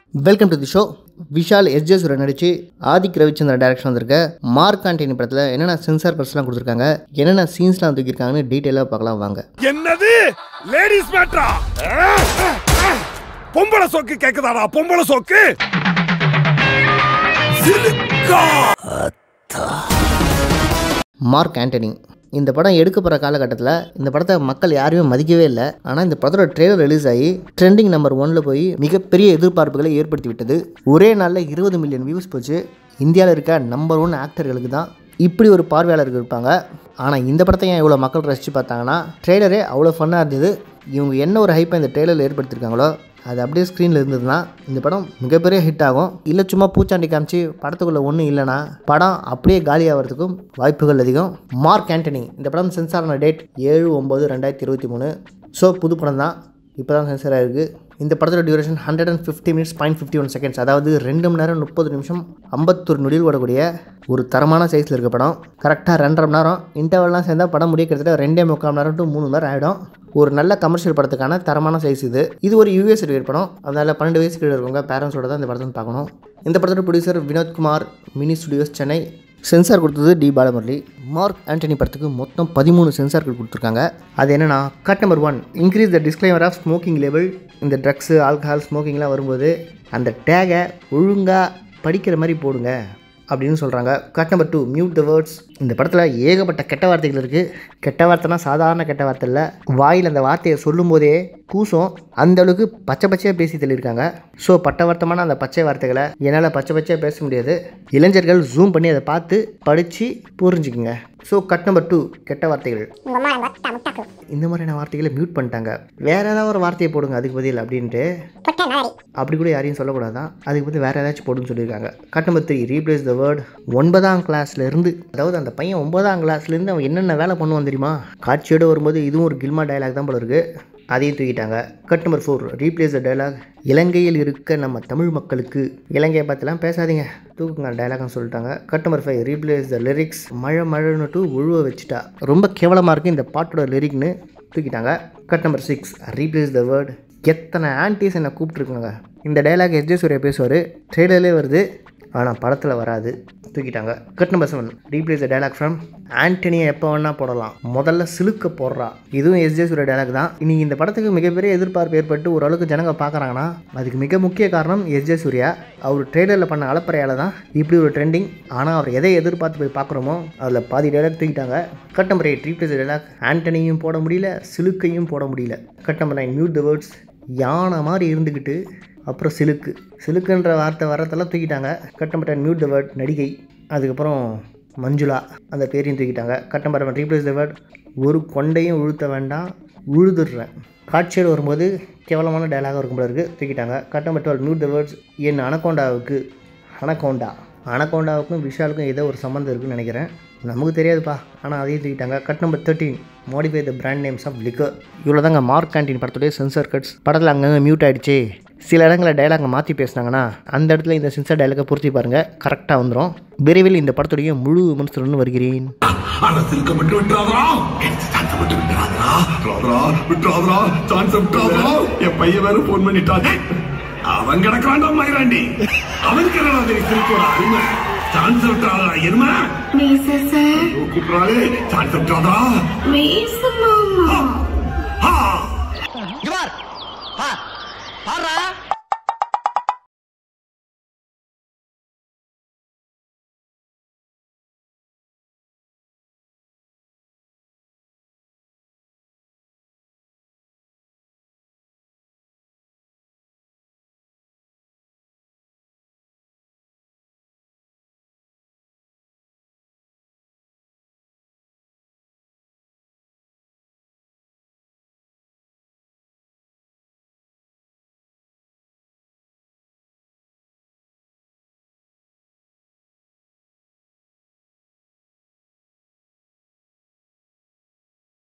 welcome to the show Vishal S J Suryah நடிச்சு Adhik Ravichandran direction வந்திருக்க Mark Antony படத்தில் என்னென்ன சென்சார் கட்ஸ்லாம் கொடுத்துருக்காங்க என்னென்ன சீன்ஸ்லாம் தூக்கியிருக்காங்கன்னு டீட்டெயிலாக பார்க்கலாம் வாங்க என்னது லேடிஸ் மேட்ரா பொம்பளை சோக்கு கேக்குதாடா பொம்பளை சோக்கு சிலுக்கா மார்க் ஆண்டனி இந்த படம் எடுக்க போகிற காலகட்டத்தில் இந்த படத்தை மக்கள் யாருமே மதிக்கவே இல்லை ஆனால் இந்த படத்தோட ட்ரெய்லர் ரிலீஸ் ஆகி ட்ரெண்டிங் நம்பர் ஒன்ல போய் மிகப்பெரிய எதிர்பார்ப்புகளை ஏற்படுத்தி விட்டது ஒரே நாளில் இருபது மில்லியன் வியூஸ் போச்சு இந்தியாவில் இருக்க நம்பர் ஒன் ஆக்டர்களுக்கு தான் இப்படி ஒரு பார்வையாளர்கள் இருப்பாங்க ஆனால் இந்த படத்தை ஏன் இவ்வளோ மக்கள் ரசித்து பார்த்தாங்கன்னா ட்ரெய்லரே அவ்வளோ ஃபன்னாக இருந்தது இவங்க என்ன ஒரு ஹைப்பை இந்த ட்ரெய்லரில் ஏற்படுத்தியிருக்காங்களோ அது அப்படியே ஸ்க்ரீனில் இருந்ததுன்னா இந்த படம் மிகப்பெரிய ஹிட் ஆகும் இல்லை சும்மா பூச்சாண்டி காமிச்சு படத்துக்குள்ளே ஒன்றும் இல்லைன்னா படம் அப்படியே காலி ஆகிறதுக்கும் வாய்ப்புகள் அதிகம் மார்க் ஆண்டனி இந்த படம் சென்சார் ஆன டேட் ஏழு ஒம்பது ரெண்டாயிரத்தி இருபத்தி மூணு ஸோ புது படம் தான் இப்போ தான் சென்சார் ஆயிருக்கு இந்த படத்தோட duration hundred and fifty minutes point fifty one seconds அதாவது ரெண்டு மணி நேரம் முப்பது நிமிஷம் ஐம்பத்தொரு நொடியில் ஓடக்கூடிய ஒரு தரமான சைஸில் இருக்க படம் கரெக்டாக ரெண்டரை மணி நேரம் இன்டர்வல்லாம் சேர்ந்தால் படம் முடிய கிட்டத்தட்ட ரெண்டே முக்கால் மணி நேரம் டு மூணு மணி நேரம் ஆகிடும் ஒரு நல்ல கமர்ஷியல் படத்துக்கான தரமான சைஸ் இது இது ஒரு யூஎஸ் ரிலேட் படம் அதனால் பன்னெண்டு வயசு கீழே இருக்கவங்க பேரண்ட்ஸோட தான் இந்த படத்தை வந்து பார்க்கணும் இந்த படத்தோட producer Vinodkumar mini studios Chennai censor கொடுத்தது டி பாலமுரளி மார்க் ஆண்டனி படத்துக்கு மொத்தம் பதிமூணு சென்சார்கள் கொடுத்துருக்காங்க அது என்னென்னா cut number one increase the disclaimer of smoking level இந்த ட்ரக்ஸு ஆல்கஹால் ஸ்மோக்கிங்லாம் வரும்போது அந்த டேகை ஒழுங்காக படிக்கிற மாதிரி போடுங்க அப்படின்னு சொல்கிறாங்க cut number two mute the words இந்த படத்தில் ஏகப்பட்ட கெட்ட வார்த்தைகள் இருக்குது கெட்ட வார்த்தைனா சாதாரண கெட்ட வார்த்தை இல்லை வாயில் அந்த வார்த்தையை சொல்லும்போதே கூசம் அந்த அளவுக்கு பச்சை பச்சையாக பேசி தள்ளியிருக்காங்க ஸோ பட்டவர்த்தமான அந்த பச்சை வார்த்தைகளை என்னால் பச்சை பச்சையாக பேச முடியாது இளைஞர்கள் ஜூம் பண்ணி அதை பார்த்து படித்து புரிஞ்சுக்குங்க ஸோ கட் நம்பர் டூ கெட்ட வார்த்தைகள் இந்த மாதிரியான வார்த்தைகளை மியூட் பண்ணிட்டாங்க வேற ஏதாவது ஒரு வார்த்தையை போடுங்க அதுக்கு பதில் அப்படின்ட்டு அப்படி கூட யாரையும் சொல்லக்கூடாதான் அதுக்கு பதில் வேற ஏதாச்சும் போடுன்னு சொல்லியிருக்காங்க cut number three replace the word ஒன்பதாம் கிளாஸ்ல இருந்து அதாவது அந்த பையன் ஒன்பதாம் கிளாஸ்ல இருந்து அவன் என்னென்ன வேலை பண்ணுவான் தெரியுமா காட்சியோடு வரும்போது இதுவும் ஒரு கில்மா டயலாக் தான் போல இருக்கு அதையும் தூக்கிட்டாங்க cut number four replace the dialogue இலங்கையில் இருக்க நம்ம தமிழ் மக்களுக்கு இலங்கையை பார்த்துலாம் பேசாதீங்க தூக்குங்க டயலாக்னு சொல்லிட்டாங்க cut number five replace the lyrics மழை மழைன்னுட்டு உழுவ வச்சுட்டா ரொம்ப கேவலமாக இருக்குது இந்த பாட்டோட லிரிக்னு தூக்கிட்டாங்க cut number six replace the word எத்தனை ஆன்டிஸ் என்னை கூப்பிட்ருக்குங்க இந்த டயலாக் எஸ்ஜே சூர்யா பேசுவார் ட்ரெய்லர்லேயே வருது ஆனால் படத்தில் வராது தூக்கிட்டாங்க cut number seven replace the dialogue from ஆண்டனியை எப்போ வேணால் போடலாம் முதல்ல சிலுக்க போடுறா இதுவும் எஸ்ஜே சூர்யா டயலாக் தான் இன்னைக்கு இந்த படத்துக்கு மிகப்பெரிய எதிர்பார்ப்பு ஏற்பட்டு ஓரளவுக்கு ஜனங்க பார்க்குறாங்கன்னா அதுக்கு மிக முக்கிய காரணம் எஸ்ஜே சூர்யா அவர் ட்ரெய்லரில் பண்ண அலப்பறையால் தான் இப்படி ஒரு ட்ரெண்டிங் ஆனால் அவர் எதை எதிர்பார்த்து போய் பார்க்குறோமோ அதில் பாதி டயலாக் தூக்கிட்டாங்க cut number eight replace dialogue ஆண்டனியும் போட முடியல சிலுக்கையும் போட முடியல cut number nine mute the words யானை மாதிரி இருந்துக்கிட்டு அப்புறம் சிலுக்கு சிலுக்குன்ற வார்த்தை வரத்தெல்லாம் தூக்கிட்டாங்க cut number ten mute the word நடிகை அதுக்கப்புறம் மஞ்சுளா அந்த பேரையும் தூக்கிட்டாங்க cut number eleven replace the word ஒரு கொண்டையும் உழுத்த வேண்டாம் உழுதுடுறேன் காட்சியோடு வரும்போது கேவலமான டயலாகாக இருக்கும் போல இருக்குது தூக்கிட்டாங்க cut number twelve mute the words என் அனகோண்டாவுக்கு அனகோண்டா அனகோண்டாவுக்கும் விஷாலுக்கும் ஏதோ ஒரு சம்மந்தம் இருக்குன்னு நினைக்கிறேன் நமக்கு தெரியாதுப்பா ஆனால் அதையும் தூக்கிட்டாங்க cut number thirteen modify the brand names of liquor இவ்வளோ தாங்க மார்க் கேண்டீன் படத்துடைய சென்சார் கட்ஸ் படத்தில் அங்கங்கே மியூட் ஆகிடுச்சு சில இடங்களில் டைலாக மாற்றி பேசினாங்கன்னா அந்த இடத்துல இந்த சென்சார் டைலாகை பொருத்தி பாருங்கள் கரெக்டாக வந்துடும் விரைவில் இந்த படத்துடைய முழு விமர்சனம் வருகிறேன் ஆனா சிலுக்க மட்டும் விட்டுறாதா சான்ஸ் மட்டும் விட்டுறாதா விட்டுறாதா விட்டுறாதா சான்ஸ் விட்டுறாதா என் பையன் வேற போன் பண்ணிட்டான் அவன் கிடக்காண்டா மயிராண்டி அவனுக்கு என்னடா தெரியும் சிலுக்கோட அருமை சான்ஸ் விட்டுறாதா எருமை மீச சார் கூப்பிடுறாளே சான்ஸ் விட்டுறாதா மீச மாமா ஆ பாடுறா